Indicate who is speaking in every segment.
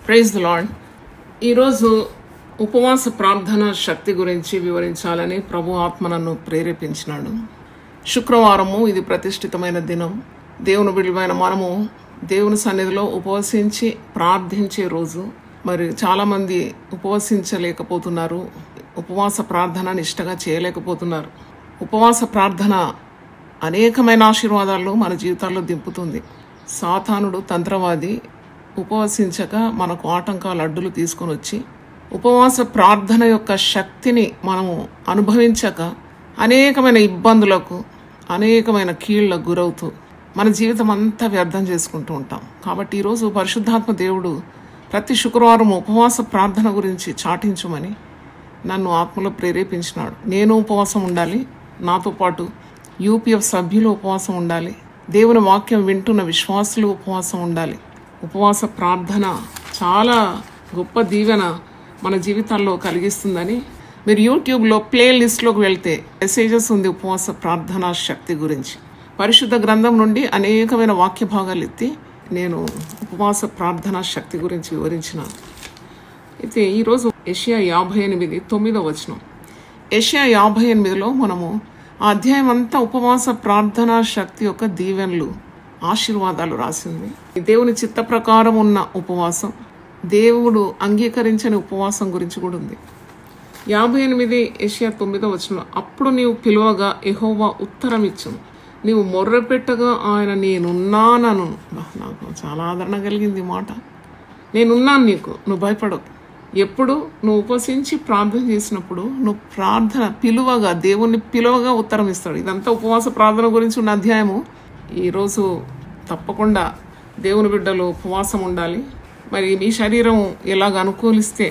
Speaker 1: praise the lord ఈరోజు ఉపవాస ప్రార్థన శక్తి గురించి వివరించాలని ప్రభు ఆత్మ నన్ను ప్రేరేపించినాడు శుక్రవారము ఇది ప్రతిష్ఠితమైన దినం దేవుని బిడ్డమైన మనము దేవుని సన్నిధిలో ఉపవసించి ప్రార్థించే రోజు మరి చాలామంది ఉపవసించలేకపోతున్నారు ఉపవాస ప్రార్థన నిష్టగా చేయలేకపోతున్నారు ఉపవాస ప్రార్థన అనేకమైన ఆశీర్వాదాలు మన జీవితాల్లో దింపుతుంది సాతానుడు తంత్రవాది ఉపవసించక మనకు ఆటంకాలు అడ్డులు తీసుకొని వచ్చి ఉపవాస ప్రార్థన యొక్క శక్తిని మనము అనుభవించక అనేకమైన ఇబ్బందులకు అనేకమైన కీళ్లకు గురవుతూ మన జీవితం అంతా వ్యర్థం చేసుకుంటూ ఉంటాం కాబట్టి ఈరోజు పరిశుద్ధాత్మ దేవుడు ప్రతి శుక్రవారం ఉపవాస ప్రార్థన గురించి చాటించమని నన్ను ఆత్మలో ప్రేరేపించినాడు నేను ఉపవాసం ఉండాలి నాతో పాటు యూపీఎఫ్ సభ్యులు ఉపవాసం ఉండాలి దేవుని వాక్యం వింటున్న విశ్వాసులు ఉపవాసం ఉండాలి ఉపవాస ప్రార్థన చాలా గొప్ప దీవెన మన జీవితాల్లో కలిగిస్తుందని మీరు యూట్యూబ్లో ప్లే లిస్ట్లోకి వెళ్తే మెసేజెస్ ఉంది ఉపవాస ప్రార్థన శక్తి గురించి పరిశుద్ధ గ్రంథం నుండి అనేకమైన వాక్య భాగాలు ఎత్తి నేను ఉపవాస ప్రార్థన శక్తి గురించి వివరించినాను అయితే ఈరోజు ఏషియా యాభై ఎనిమిది తొమ్మిదో వచనం ఏషియా యాభై ఎనిమిదిలో మనము ఆ అధ్యాయం అంతా ఉపవాస ప్రార్థనా శక్తి యొక్క దీవెనలు ఆశీర్వాదాలు రాసింది దేవుని చిత్త ప్రకారం ఉన్న ఉపవాసం దేవుడు అంగీకరించని ఉపవాసం గురించి కూడా ఉంది యాభై ఎనిమిది ఏషియా తొమ్మిదో వచనం అప్పుడు నీవు పిలువగా ఎహోవా ఉత్తరం ఇచ్చును నీవు మొర్రపెట్టగా ఆయన నేనున్నానను బా, నాకు చాలా ఆదరణ కలిగింది ఈ మాట నేనున్నాను నీకు నువ్వు భయపడవు ఎప్పుడు నువ్వు ఉపవసించి ప్రార్థన చేసినప్పుడు నువ్వు ప్రార్థన పిలువగా దేవుణ్ణి పిలువగా ఉత్తరం ఇస్తాడు ఇదంతా ఉపవాస ప్రార్థన గురించి ఉన్న అధ్యాయము ఈరోజు తప్పకుండా దేవుని బిడ్డలు ఉపవాసం ఉండాలి మరి మీ శరీరం ఎలాగ అనుకూలిస్తే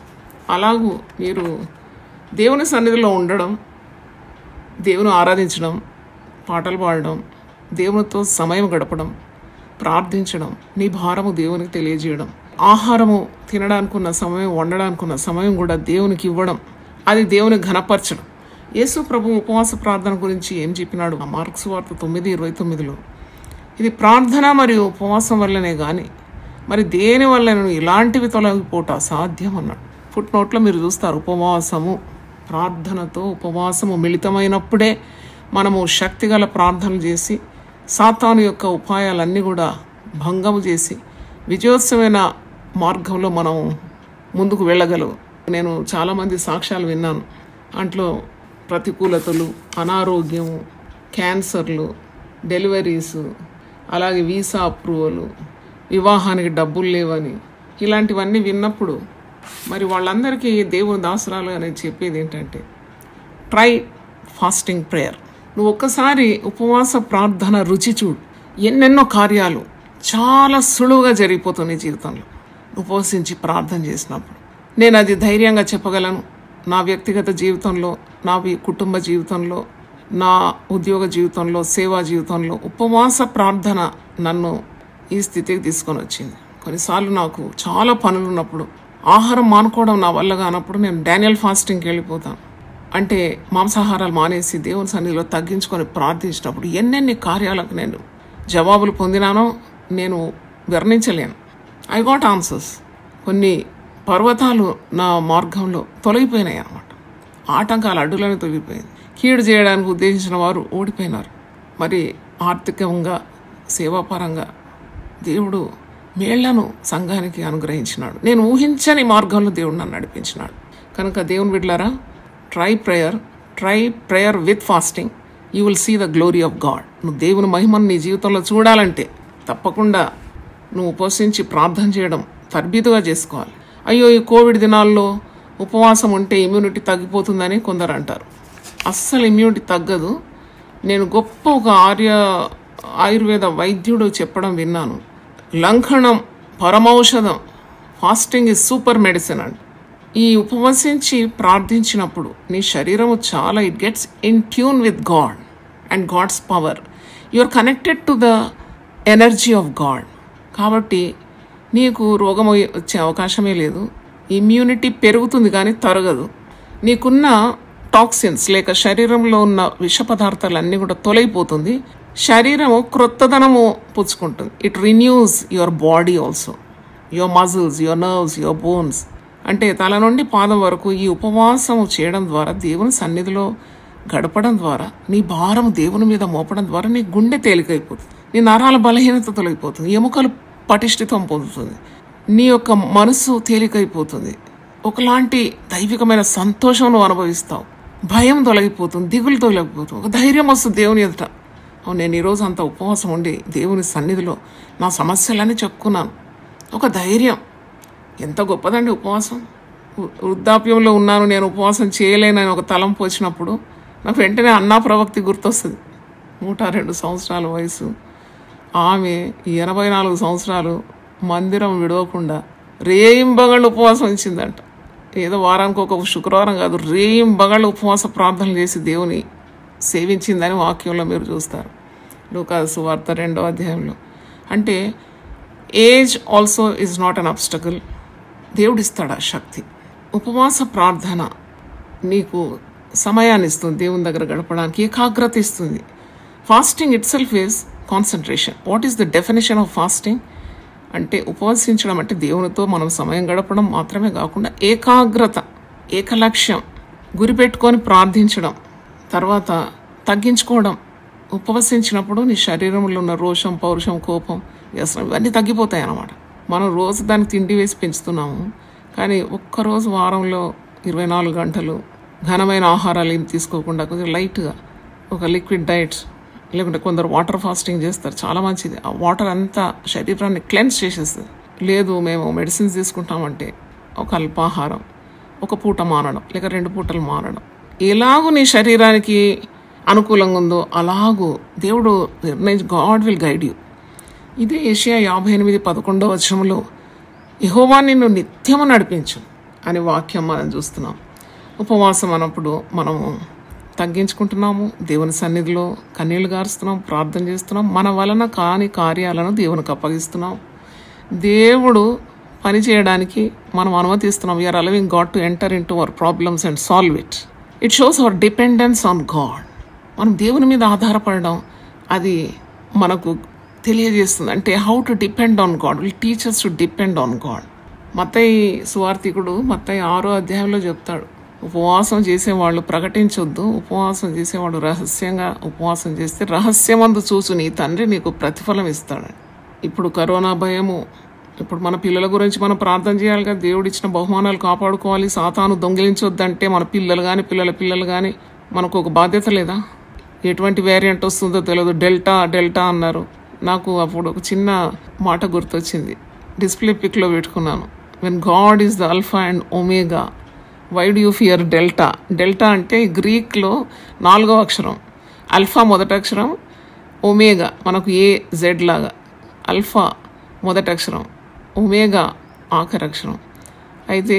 Speaker 1: అలాగూ మీరు దేవుని సన్నిధిలో ఉండడం దేవుని ఆరాధించడం పాటలు పాడడం దేవునితో సమయం గడపడం ప్రార్థించడం నీ భారము దేవునికి తెలియజేయడం ఆహారము తినడానికున్న సమయం వండడానికున్న సమయం కూడా దేవునికి ఇవ్వడం అది దేవుని ఘనపరచడం యేసు ప్రభు ఉపవాస ప్రార్థన గురించి ఏం చెప్పినాడు ఆ మార్క్స్ వార్త తొమ్మిది ఇరవై తొమ్మిదిలో ఇది ప్రార్థన మరియు ఉపవాసం వల్లనే కానీ మరి దేని వల్ల ఇలాంటివి తొలగిపోట సాధ్యం అన్నాడు ఫుట్ నోట్లో మీరు చూస్తారు ఉపవాసము ప్రార్థనతో ఉపవాసము మిళితమైనప్పుడే మనము శక్తిగల ప్రార్థనలు చేసి సాతాను యొక్క ఉపాయాలన్నీ కూడా భంగము చేసి విజయోత్సవమైన మార్గంలో మనం ముందుకు వెళ్ళగలవు నేను చాలామంది సాక్ష్యాలు విన్నాను అంట్లో ప్రతికూలతలు అనారోగ్యము క్యాన్సర్లు డెలివరీస్ అలాగే వీసా అప్రూవల్ వివాహానికి డబ్బులు లేవని ఇలాంటివన్నీ విన్నప్పుడు మరి వాళ్ళందరికీ దేవుని దాసరాలు అనేది చెప్పేది ఏంటంటే ట్రై ఫాస్టింగ్ ప్రేయర్ నువ్వు ఒక్కసారి ఉపవాస ప్రార్థన రుచి చూడు ఎన్నెన్నో కార్యాలు చాలా సులువుగా జరిగిపోతుంది నీ జీవితంలో ఉపవసించి ప్రార్థన చేసినప్పుడు నేను అది ధైర్యంగా చెప్పగలను నా వ్యక్తిగత జీవితంలో నా వి- కుటుంబ జీవితంలో నా ఉద్యోగ జీవితంలో సేవా జీవితంలో ఉపవాస ప్రార్థన నన్ను ఈ స్థితికి తీసుకొని వచ్చింది కొన్నిసార్లు నాకు చాలా పనులు ఉన్నప్పుడు ఆహారం మానుకోవడం నా వల్ల కానప్పుడు నేను డానియల్ ఫాస్టింగ్కి వెళ్ళిపోతాను అంటే మాంసాహారాలు మానేసి దేవుని సన్నిధిలో తగ్గించుకొని ప్రార్థించినప్పుడు ఎన్నెన్ని కార్యాలకు నేను జవాబులు పొందినానో నేను వర్ణించలేను ఐ గాట్ ఆన్సర్స్ కొన్ని పర్వతాలు నా మార్గంలో తొలగిపోయినాయి అన్నమాట ఆటంకాలు అడ్డులను తొలగిపోయింది కీడు చేయడానికి ఉద్దేశించిన వారు ఓడిపోయినారు మరి ఆర్థికంగా సేవాపరంగా దేవుడు మేళ్లను సంఘానికి అనుగ్రహించినాడు నేను ఊహించని మార్గంలో దేవుడు నన్ను నడిపించినాడు కనుక దేవుని బిడ్లారా try prayer try prayer with fasting you will see the glory of God నువ్వు దేవుని మహిమను నీ జీవితంలో చూడాలంటే తప్పకుండా నువ్వు ఉపవసించి ప్రార్థన చేయడం తర్బీదుగా చేసుకోవాలి అయ్యో ఈ కోవిడ్ దినాల్లో ఉపవాసం ఉంటే ఇమ్యూనిటీ తగ్గిపోతుందని కొందరు అంటారు అస్సలు ఇమ్యూనిటీ తగ్గదు నేను గొప్ప ఒక ఆర్య ఆయుర్వేద వైద్యుడు చెప్పడం విన్నాను లంఘనం పరమౌషధం ఫాస్టింగ్ ఇస్ సూపర్ మెడిసిన్ అండి ఈ ఉపవసించి ప్రార్థించినప్పుడు నీ శరీరము చాలా it gets in tune with God and God's power you are connected to the energy of God కాబట్టి నీకు రోగం వచ్చే అవకాశమే లేదు ఇమ్యూనిటీ పెరుగుతుంది కానీ తరగదు నీకున్న టాక్సిన్స్ లేక శరీరంలో ఉన్న విష పదార్థాలన్నీ కూడా తొలగిపోతుంది శరీరము క్రొత్తదనము పుచ్చుకుంటుంది it renews your body also your muscles your nerves your bones అంటే తల నుండి పాదం వరకు ఈ ఉపవాసం చేయడం ద్వారా దేవుని సన్నిధిలో గడపడం ద్వారా నీ భారం దేవుని మీద మోపడం ద్వారా నీ గుండె తేలికైపోతుంది నీ నరాల బలహీనత తొలగిపోతుంది ఎముకలు పటిష్ఠితం పొందుతుంది నీ యొక్క మనసు తేలికైపోతుంది ఒకలాంటి దైవికమైన సంతోషం నువ్వు అనుభవిస్తావు భయం తొలగిపోతుంది దిగులు తొలగిపోతుంది ఒక ధైర్యం వస్తుంది దేవుని ఎదుట అవును నేను ఈరోజు అంత ఉపవాసం ఉండి దేవుని సన్నిధిలో నా సమస్యలన్నీ చెప్పుకున్నాను ఒక ధైర్యం ఎంత గొప్పదండి ఉపవాసం వృ- వృద్ధాప్యంలో ఉన్నాను నేను ఉపవాసం చేయలేనని ఒక తలంపు వచ్చినప్పుడు నాకు వెంటనే అన్నా ప్రవక్తి గుర్తొస్తుంది నూట రెండు సంవత్సరాల వయసు ఆమె ఈ ఎనభై నాలుగు సంవత్సరాలు మందిరం విడవకుండా రేయింబగళ్ళు ఉపవాసం ఇచ్చిందంట ఏదో వారానికి ఒక శుక్రవారం కాదు రేయింబగళ్ళు ఉపవాస ప్రార్థనలు చేసి దేవుని సేవించిందని వాక్యంలో మీరు చూస్తారు లూకాసు వార్త రెండో అధ్యాయంలో అంటే age also is not an obstacle దేవుడు ఇస్తాడు ఆ శక్తి ఉపవాస ప్రార్థన నీకు సమయాన్ని ఇస్తుంది దేవుని దగ్గర గడపడానికి ఏకాగ్రత ఇస్తుంది fasting itself is concentration what is the definition of fasting అంటే ఉపవసించడం అంటే దేవునితో మనం సమయం గడపడం మాత్రమే కాకుండా ఏకాగ్రత ఏకలక్ష్యం గురిపెట్టుకొని ప్రార్థించడం తర్వాత తగ్గించుకోవడం ఉపవసించినప్పుడు నీ శరీరంలో ఉన్న రోషం పౌరుషం కోపం వ్యసనం ఇవన్నీ తగ్గిపోతాయి అన్నమాట మనం రోజు దాన్ని తిండి వేసి పెంచుతున్నాము కానీ ఒక్కరోజు వారంలో ఇరవై నాలుగు గంటలు ఘనమైన ఆహారాలు ఏం తీసుకోకుండా కొంచెం లైట్గా ఒక లిక్విడ్ డైట్స్ లేకుంటే కొందరు వాటర్ ఫాస్టింగ్ చేస్తారు చాలా మంచిది ఆ వాటర్ అంతా శరీరాన్ని క్లెన్స్ చేసేస్తుంది లేదు మేము మెడిసిన్స్ తీసుకుంటామంటే ఒక అల్పాహారం ఒక పూట మానడం లేక రెండు పూటలు మానడం ఎలాగూ నీ శరీరానికి అనుకూలంగా ఉందో అలాగూ దేవుడు నిర్ణయించి గాడ్ విల్ గైడ్ యూ ఇదే ఏషియా యాభై ఎనిమిది పదకొండవ వచనంలో యహోవా నిన్ను నిత్యము నడిపించు అనే వాక్యం మనం చూస్తున్నాం ఉపవాసం అన్నప్పుడు మనము తగ్గించుకుంటున్నాము దేవుని సన్నిధిలో కన్నీళ్లు గారుస్తున్నాం ప్రార్థన చేస్తున్నాం మన వలన కాని కార్యాలను దేవునికి అప్పగిస్తున్నాం దేవుడు పని చేయడానికి మనం అనుమతిస్తున్నాం we are allowing God to enter into our problems and solve it it shows our dependence on God మనం దేవుని మీద ఆధారపడడం అది మనకు తెలియజేస్తుంది అంటే how to depend on God will teachers to depend on God మత్తయి సువార్థికుడు మత్తయి ఆరో అధ్యాయంలో చెప్తాడు ఉపవాసం చేసేవాళ్ళు ప్రకటించొద్దు ఉపవాసం చేసేవాడు రహస్యంగా ఉపవాసం చేస్తే రహస్యమందు చూసు నీ తండ్రి నీకు ప్రతిఫలం ఇస్తాడు ఇప్పుడు కరోనా భయము ఇప్పుడు మన పిల్లల గురించి మనం ప్రార్థన చేయాలి కదా దేవుడు ఇచ్చిన బహుమానాలు కాపాడుకోవాలి సాతాను దొంగిలించొద్దంటే మన పిల్లలు కానీ పిల్లల పిల్లలు కానీ మనకు ఒక బాధ్యత లేదా ఎటువంటి వేరియంట్ వస్తుందో తెలియదు డెల్టా డెల్టా అన్నారు నాకు అప్పుడు ఒక చిన్న మాట గుర్తొచ్చింది డిస్ప్లే పిక్లో పెట్టుకున్నాను when God is the alpha and omega why do you fear delta delta అంటే గ్రీక్లో నాలుగో అక్షరం అల్ఫా మొదటి అక్షరం ఒమేగా మనకు ఏ జెడ్ లాగా అల్ఫా మొదటి అక్షరం ఒమేగా ఆఖరి అక్షరం అయితే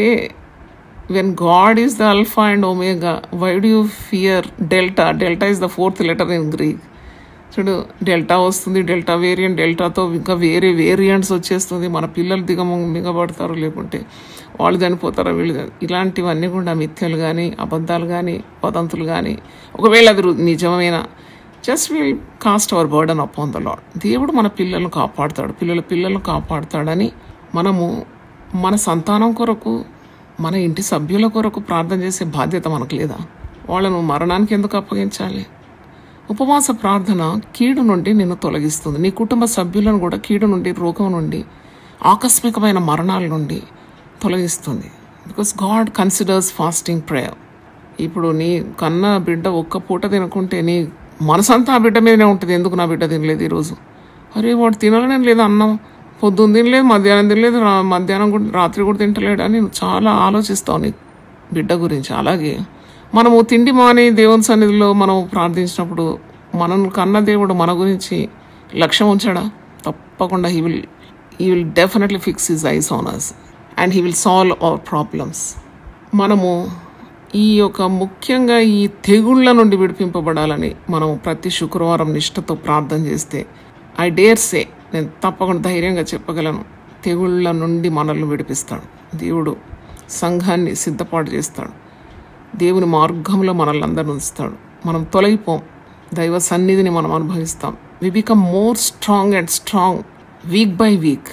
Speaker 1: when God is the alpha and omega why do you fear delta delta is the fourth letter in Greek చూడు డెల్టా వస్తుంది డెల్టా వేరియంట్ డెల్టాతో ఇంకా వేరే వేరియంట్స్ వచ్చేస్తుంది మన పిల్లలు దిగమ మిగబడతారు లేకుంటే వాళ్ళు చనిపోతారు వీళ్ళు చని- ఇలాంటివన్నీ కూడా మిథ్యలు కానీ అబద్ధాలు కానీ వదంతులు కానీ ఒకవేళ అది రు- నిజమైన just will cast our burden upon the lord దేవుడు మన పిల్లలను కాపాడుతాడు పిల్లల పిల్లలను కాపాడుతాడని మనము మన సంతానం కొరకు మన ఇంటి సభ్యుల కొరకు ప్రార్థన చేసే బాధ్యత మనకు లేదా వాళ్ళను మరణానికి ఎందుకు అప్పగించాలి ఉపవాస ప్రార్థన కీడు నుండి నిన్ను తొలగిస్తుంది నీ కుటుంబ సభ్యులను కూడా కీడు నుండి రోగం నుండి ఆకస్మికమైన మరణాల నుండి తొలగిస్తుంది because God considers fasting prayer ఇప్పుడు నీ కన్న బిడ్డ ఒక్క పూట తినకుంటే నీ మనసంతా ఆ బిడ్డ మీదనే ఉంటుంది ఎందుకు నా బిడ్డ తినలేదు ఈరోజు అరే వాడు తినలేని లేదు అన్నం పొద్దున్న తినలేదు మధ్యాహ్నం తినలేదు రా- మధ్యాహ్నం కూడా రాత్రి కూడా తింటలేడు అని నువ్వు చాలా ఆలోచిస్తావు నీ బిడ్డ గురించి అలాగే మనము తిండి మాని దేవుని సన్నిధిలో మనం ప్రార్థించినప్పుడు మనం కన్న దేవుడు మన గురించి లక్ష్యం ఉంచాడా తప్పకుండా he will he will definitely fix his eyes on us and he will solve our problems మనము ఈ యొక్క ముఖ్యంగా ఈ తెగుళ్ళ నుండి విడిపింపబడాలని మనం ప్రతి శుక్రవారం నిష్ఠతో ప్రార్థన చేస్తే ఐ డేర్ సే నేను తప్పకుండా ధైర్యంగా చెప్పగలను తెగుళ్ళ నుండి మనల్ని విడిపిస్తాడు దేవుడు సంఘాన్ని సిద్ధపాటు చేస్తాడు దేవుని మార్గంలో మనల్ని అందరిని ఉంచుతాడు మనం తొలగిపోం దైవ సన్నిధిని మనం అనుభవిస్తాం we become more strong and strong week by week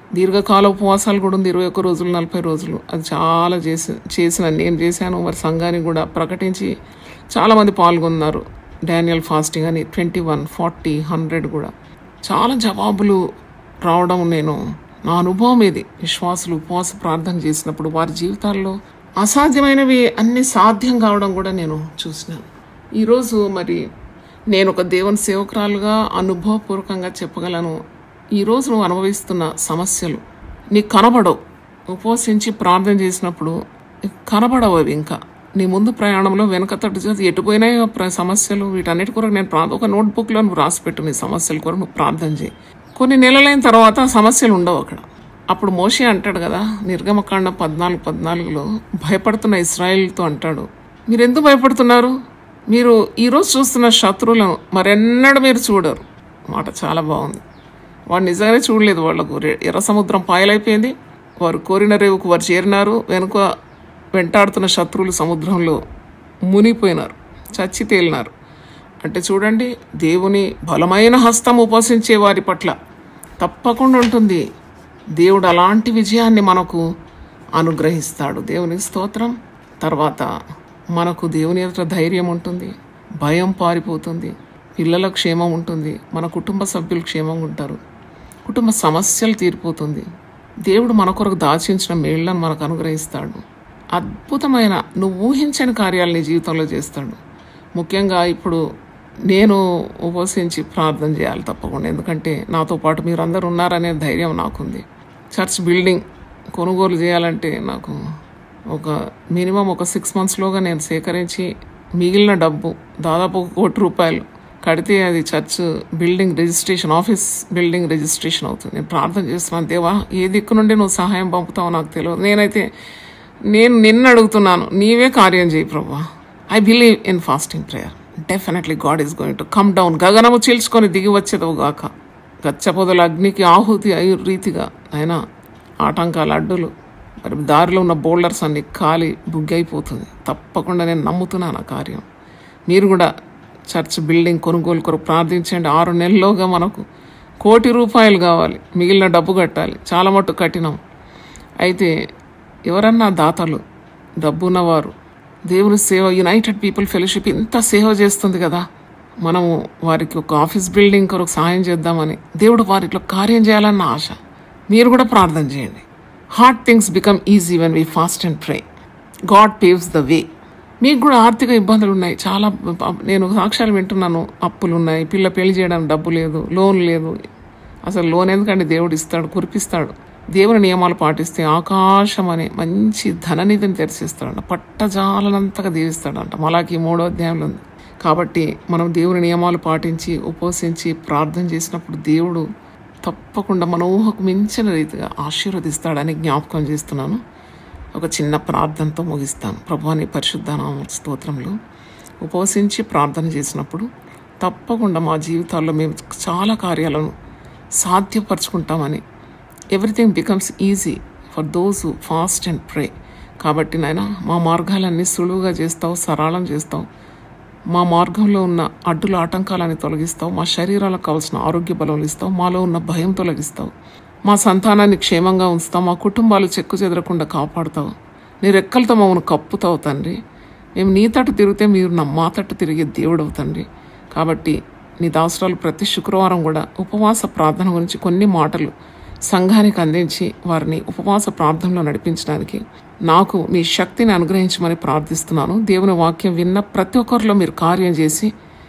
Speaker 1: దీర్ఘకాల ఉపవాసాలు కూడా ఉంది ఇరవై ఒక్క రోజులు నలభై రోజులు అది చాలా చేసి చేసిన నేను చేశాను మరి సంఘానికి కూడా ప్రకటించి చాలామంది పాల్గొన్నారు డానియల్ ఫాస్టింగ్ అని ట్వంటీ వన్ ఫార్టీ హండ్రెడ్ కూడా చాలా జవాబులు రావడం నేను నా అనుభవం ఇది విశ్వాసులు ఉపవాస ప్రార్థన చేసినప్పుడు వారి జీవితాల్లో అసాధ్యమైనవి అన్ని సాధ్యం కావడం కూడా నేను చూసినాను ఈరోజు మరి నేను ఒక దేవుని సేవకురాలుగా అనుభవపూర్వకంగా చెప్పగలను ఈరోజు నువ్వు అనుభవిస్తున్న సమస్యలు నీకు కనబడవు ఉపవసించి ప్రార్థన చేసినప్పుడు నీకు కనబడవు అవి ఇంకా నీ ముందు ప్రయాణంలో వెనక తట్టు చేసి ఎటుపోయినాయి ఆ ప్ర- సమస్యలు వీటన్నిటి కొరకు నేను ప్రా ఒక నోట్బుక్లో నువ్వు రాసిపెట్టు నీ సమస్యల కొరకు నువ్వు ప్రార్థన చేయి కొన్ని నెలలైన తర్వాత ఆ సమస్యలు ఉండవు అక్కడ అప్పుడు మోషే అంటాడు కదా నిర్గమకాండ పద్నాలుగు పద్నాలుగులో భయపడుతున్న ఇస్రాయిల్తో అంటాడు మీరు ఎందుకు భయపడుతున్నారు మీరు ఈరోజు చూస్తున్న శత్రువులను మరెన్నడూ మీరు చూడరు మాట చాలా బాగుంది వాడు నిజంగానే చూడలేదు వాళ్ళకు రె- ఎర్ర సముద్రం పాయలైపోయింది వారు కోరిన రేవుకు వారు చేరినారు వెనుక వెంటాడుతున్న శత్రువులు సముద్రంలో మునిగిపోయినారు చచ్చి తేలినారు అంటే చూడండి దేవుని బలమైన హస్తం ఉపసించే వారి పట్ల తప్పకుండా ఉంటుంది దేవుడు అలాంటి విజయాన్ని మనకు అనుగ్రహిస్తాడు దేవునికి స్తోత్రం తర్వాత మనకు దేవుని ఎదుట ధైర్యం ఉంటుంది భయం పారిపోతుంది పిల్లల క్షేమం ఉంటుంది మన కుటుంబ సభ్యులు క్షేమంగా ఉంటారు కుటుంబ సమస్యలు తీరిపోతుంది దేవుడు మన కొరకు దాచించిన మేళ్లను మనకు అనుగ్రహిస్తాడు అద్భుతమైన నువ్వు ఊహించని కార్యాలు నీ జీవితంలో చేస్తాడు ముఖ్యంగా ఇప్పుడు నేను ఉపవసించి ప్రార్థన చేయాలి తప్పకుండా ఎందుకంటే నాతో పాటు మీరందరూ ఉన్నారనే ధైర్యం నాకుంది చర్చ్ బిల్డింగ్ కొనుగోలు చేయాలంటే నాకు ఒక మినిమం ఒక సిక్స్ మంత్స్లోగా నేను సేకరించి మిగిలిన డబ్బు దాదాపు ఒక కోటి రూపాయలు కడితే అది church building registration office building registration అవుతుంది నేను ప్రార్థన చేస్తున్నాను దేవా ఏ దిక్కు నుండి నువ్వు సహాయం పంపుతావో నాకు తెలియదు నేనైతే నేను నిన్ను అడుగుతున్నాను నీవే కార్యం చేయి ప్రభా I believe in fasting prayer definitely God is going to come down గగనము చీల్చుకొని దిగి వచ్చేదో గాక గచ్చపొదల అగ్నికి ఆహుతి అయ్యే రీతిగా అయినా ఆటంకాలు అడ్డులు మరి దారిలో ఉన్న బోల్డర్స్ అన్ని ఖాళీ బుగ్గైపోతుంది తప్పకుండా నేను నమ్ముతున్నాను ఆ కార్యం మీరు కూడా చర్చ్ బిల్డింగ్ కొనుగోలు కొరకు ప్రార్థించండి ఆరు నెలల్లోగా మనకు కోటి రూపాయలు కావాలి మిగిలిన డబ్బు కట్టాలి చాలా మట్టు కట్టినాం అయితే ఎవరన్నా దాతలు డబ్బున్నవారు దేవుని సేవ యునైటెడ్ పీపుల్ ఫెలోషిప్ ఇంత సేవ చేస్తుంది కదా మనము వారికి ఒక ఆఫీస్ బిల్డింగ్ కొరకు సహాయం చేద్దామని దేవుడు వారిలో కార్యం చేయాలన్న ఆశ మీరు కూడా ప్రార్థన చేయండి hard things become easy when we fast and pray God paves the way మీకు కూడా ఆర్థిక ఇబ్బందులు ఉన్నాయి చాలా నేను సాక్ష్యాలు వింటున్నాను అప్పులు ఉన్నాయి పిల్ల పెళ్లి చేయడానికి డబ్బు లేదు లోన్ లేదు అసలు లోన్ ఎందుకంటే దేవుడు ఇస్తాడు కురిపిస్తాడు దేవుని నియమాలు పాటిస్తే ఆకాశం అనే మంచి ధననిధిని తెరిచిస్తాడంట పట్టజాలనంతగా దీవిస్తాడంట మలాకి మూడో అధ్యాయంలో ఉంది కాబట్టి మనం దేవుని నియమాలు పాటించి ఉపవసించి ప్రార్థన చేసినప్పుడు దేవుడు తప్పకుండా మన ఊహకు మించిన రీతిగా ఆశీర్వదిస్తాడని జ్ఞాపకం చేస్తున్నాను ఒక చిన్న ప్రార్థనతో ముగిస్తాను ప్రభువాని పరిశుద్ధానామ స్తోత్రంలో ఉపవసించి ప్రార్థన చేసినప్పుడు తప్పకుండా మా జీవితాల్లో మేము చాలా కార్యాలను సాధ్యపరచుకుంటామని everything becomes easy for those who fast and pray కాబట్టి నాయన మా మార్గాలన్నీ సులువుగా చేస్తావు సరళం చేస్తావు మా మార్గంలో ఉన్న అడ్డుల ఆటంకాలని తొలగిస్తావు మా శరీరాలకు కావాల్సిన ఆరోగ్య బలం ఇస్తావు మాలో ఉన్న భయం తొలగిస్తావు మా సంతానాన్ని క్షేమంగా ఉంచుతావు మా కుటుంబాలు చెక్కు చెదరకుండా కాపాడుతావు నీ రెక్కలతో మమ్మల్ని కప్పుతావు తండ్రి మేము నీ తట్టు తిరిగితే మీరు నా మా తట్టు తిరిగే దేవుడు తండ్రి కాబట్టి నీ దాసరాలు ప్రతి శుక్రవారం కూడా ఉపవాస ప్రార్థన గురించి కొన్ని మాటలు సంఘానికి అందించి వారిని ఉపవాస ప్రార్థనలో నడిపించడానికి నాకు మీ శక్తిని అనుగ్రహించమని ప్రార్థిస్తున్నాను దేవుని వాక్యం విన్న ప్రతి ఒక్కరిలో మీరు కార్యం చేసి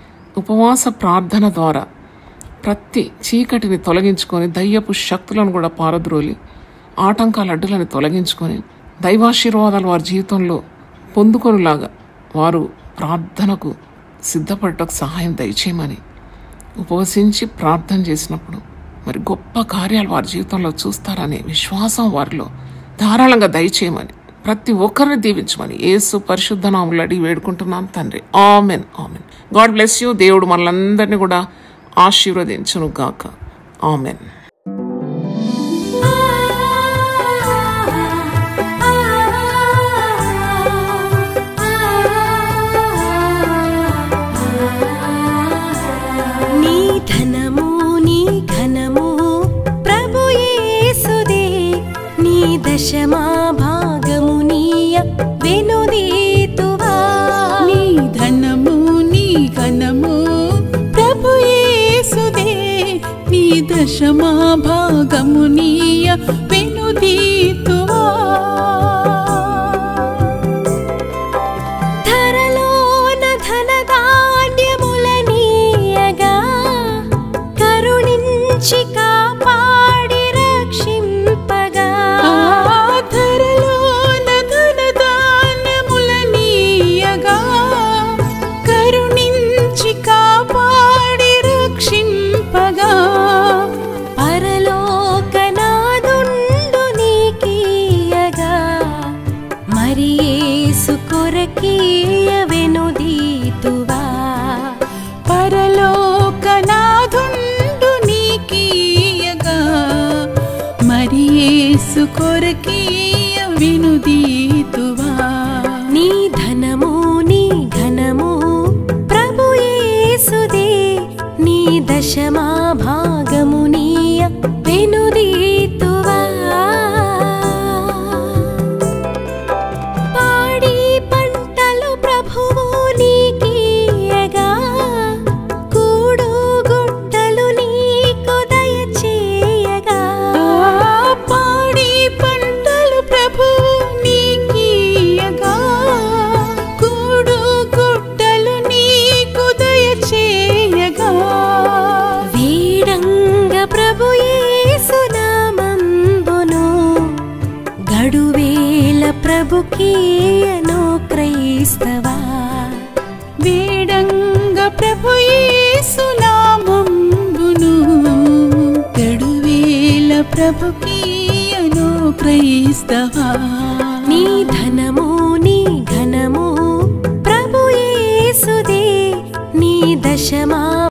Speaker 1: ఉపవాస ప్రార్థన ద్వారా ప్రతి చీకటిని తొలగించుకొని దయ్యపు శక్తులను కూడా పారద్రోలి ఆటంకాల అడ్డులను తొలగించుకొని దైవాశీర్వాదాలు వారి జీవితంలో పొందుకొనిలాగా వారు ప్రార్థనకు సిద్ధపడటకు సహాయం దయచేయమని ఉపవసించి ప్రార్థన చేసినప్పుడు మరి గొప్ప కార్యాలు వారి జీవితంలో చూస్తారనే విశ్వాసం వారిలో ధారాళంగా దయచేయమని ప్రతి ఒక్కరిని దీవించమని యేసు పరిశుద్ధ నాములు అడిగి వేడుకుంటున్నాం తండ్రి amen amen God bless you దేవుడు మనలందరినీ కూడా ఆశీర్వదించును గాక ఆమెన్
Speaker 2: నీ ధనము నీ ఘనము ప్రభు యేసుదే దశమా భాగమునీయ వెనుదీతువా
Speaker 3: నీ ధనము నీ ఘనము ప్రభు యేసుదే నీ దశమా భాగము నీయ వెనుదీతువా
Speaker 2: ధరలోన ధనధాన్యములనీయగా కరుణించి కాపాడి రక్షింపగా
Speaker 3: ఆధరలోన ధనధాన్యములనీయగా కరుణించి కాపాడి రక్షింపగా
Speaker 2: పరలోకనాదుండు నీకీయగా మరి యేసు కొరకీయ వెనుదీతువా
Speaker 3: పరలోకనాథుండు నీకీయగా మరి యేసు కొరకీయ వినుదీతువా
Speaker 2: నీ ధనము నీ ఘనము ప్రభు యేసుదే నీ దశమా భాగమునీయ వెనుదీతువా పాడి పంటలు ప్రభువు నీకీయగా కూడు గుట్టలు నీకు దయచేయగా
Speaker 3: ఆ పాడి పంటలు ప్రభు నీకీయగా కూడు గుట్టలు నీకు దయచేయగా
Speaker 2: వీడంగ ప్రభు యేసునామంబును గడువేల ప్రభుకీయను క్రైస్తవా
Speaker 3: వేడంగ ప్రభు యేసునామంబును గడువేల ప్రభుకీయను క్రైస్తవా
Speaker 2: నీ ధనము నీ ఘనము ప్రభు యేసుదే నీ దశమా